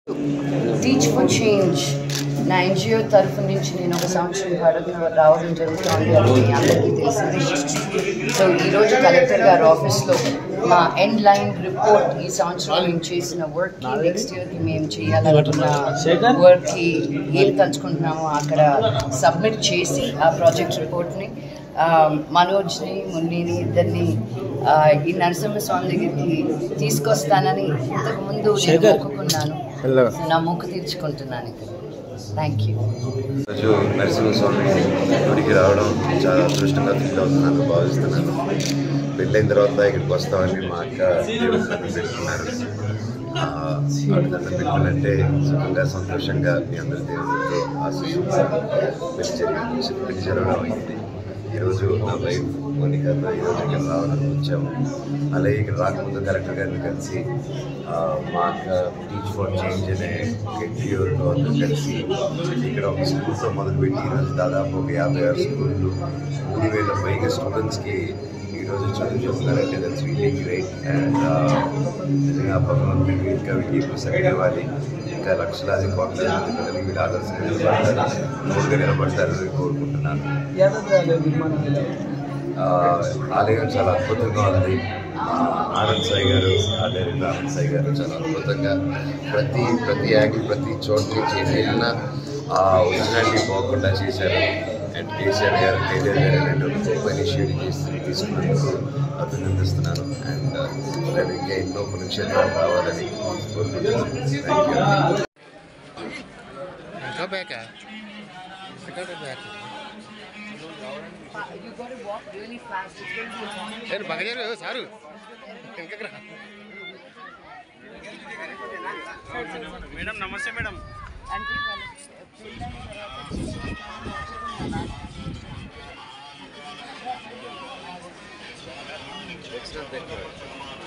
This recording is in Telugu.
టీచ్ ఫర్ చేంజ్ నా ఎన్జిఓ తరఫు నుంచి నేను ఒక సంవత్సరం భారత్ రావడం జరుగుతోంది అది మీ అందరికీ తెలిసింది సో ఈరోజు కలెక్టర్ గారి ఆఫీస్లో మా ఎండ్ లైన్ రిపోర్ట్ ఈ సంవత్సరం మేము చేసిన వర్క్కి నెక్స్ట్ ఇయర్కి మేము చేయాలనుకున్న వర్క్కి ఏం తలుచుకుంటున్నామో అక్కడ సబ్మిట్ చేసి ఆ ప్రాజెక్ట్ రిపోర్ట్ని ఆ, మనోజ్ని మున్నిని ఇద్దరిని ఆ, ఈ నరసింహస్వామి దగ్గరికి తీసుకొస్తానని ఇంతకుముందు నేను మొక్కుకున్నాను సో నా మొక్కు తీర్చుకుంటున్నాను ఇక్కడ థ్యాంక్ యూ రోజు నరసింహస్వామి గుడికి రావడం చాలా అదృష్టంగా ఫీల్ అవుతున్నాను భావిస్తున్నాను పెళ్ళైన తర్వాత ఇక్కడికి వస్తామని మా అక్క దేవుడి దండం పెట్టుకున్నారు ఆ, ఆవిడ దండం పెట్టుకున్నంటే సుఖంగా సంతోషంగా మీ అందరి దేవుడితో ఆశీస్సులతో పెళ్లి జరిగి పెళ్లి జరగడం అయింది ఈరోజు నా వైఫ్ మోనికాతో ఈరోజు ఇక్కడ రావాలని వచ్చాము అలాగే ఇక్కడ రాకముందు కలెక్టర్ గారిని కలిసి ఆ, మా అక్క టీచ్ ఫర్ చేంజ్ అనే ఎన్టీఓతో అందరూ కలిసి ఇక్కడ ఒక స్కూల్తో మొదలుపెట్టి ఈరోజు దాదాపు ఒక యాభై ఆరు స్కూళ్ళు మూడు వేల పైగా స్టూడెంట్స్కి ఈరోజు చదువు చెప్తున్నారంటే దట్స్ రియలీ గ్రేట్ అండ్ నిజంగా భగవంతుడికి ఇంకా వీళ్ళకి ప్రసక్తి ఇవ్వాలి ఇంకా లక్షలాది కోట్లాది మంది పిల్లలకి వీళ్ళు ఆదర్శంగా నిలబడతారు తోడుగా నిలబడతారని కోరుకుంటున్నాను ఆ, ఆలయం చాలా అద్భుతంగా ఉంది ఆ, ఆనంద్ సాయి గారు ఆచార్య ఆనంద్ సాయి గారు చాలా అద్భుతంగా ప్రతి ప్రతి యాంగిల్ ప్రతి చోటు నుంచి ఏదైనా ఆ ఒరిజినాలిటీ పోకుండా చేశారు అండ్ కేసీఆర్ గారు కేటీఆర్ గారు రెండు గొప్ప ఇనిషియేటివ్ చేసి తీసుకున్నందుకు అభినందిస్తున్నాను అండ్ రేపు ఇంకా ఎన్నో పుణ్యక్షేత్రాలు రావాలని కోరుకుంటున్నాను thank you Go back out. Go back. You got to walk really fast. It's going to be long. ఏ బగజారు సారు వెనకకు రా. మేడం నమస్తే మేడం అంటే వాళ్ళకి పెళ్ళైన తర్వాత Next time,